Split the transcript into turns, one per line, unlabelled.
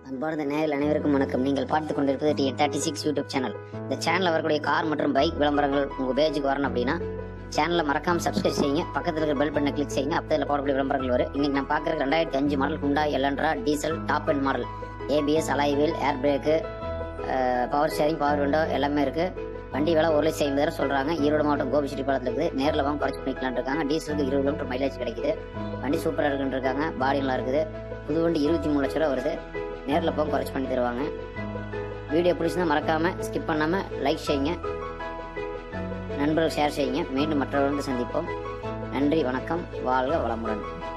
அன்பார்ந்த நேயர்கள் அனைவருக்கும் வணக்கம் நீங்கள் பார்த்துக் கொண்டிருப்பது T thirty six YouTube channel இந்த சேனலில் வரக்கூடிய கார் மற்றும் பைக் விளம்பரங்கள் உங்கள் பேஜுக்கு வரணும் அப்படின்னா சேனலை மறக்காம சப்ஸ்கிரைப் செய்யுங்க பக்கத்தில் இருக்கிற பெல் பட்டனை கிளிக் செய்யுங்க அப்போ இதில் போடக்கூடிய விளம்பரங்கள் வரும் இன்னைக்கு நான் பார்க்குற ரெண்டாயிரத்தி அஞ்சு model Hyundai Elantra diesel top and model ABS alloy wheel air brake power steering power window எல்லாமே இருக்குது வண்டி விலை ஒரு லட்சம் ஐம்பதாயிரம் சொல்கிறாங்க ஈரோடு மாவட்டம் கோபிச்செட்டிப்பாளத்தில் இருக்குது நேரில் வாங்க குறைச்சி பண்ணிக்கலாம்னு இருக்காங்க டீசலுக்கு இருபது கிலோமீட்டர் மைலேஜ் கிடைக்குது வண்டி சூப்பராக இருக்குன்னு இருக்காங்க பாடி நல்லா இருக்குது புது வண்டி இருபத்தி மூணு லட்ச ரூபா வருது நேரில் போக குறைச்சி பண்ணி தருவாங்க வீடியோ பிடிச்சிருந்தா மறக்காமல் ஸ்கிப் பண்ணாமல் லைக் செய்யுங்க நண்பர்கள் ஷேர் செய்யுங்க மீண்டும் மற்றவர்கள் வந்து சந்திப்போம் நன்றி வணக்கம் வாழ்க வளமுடன்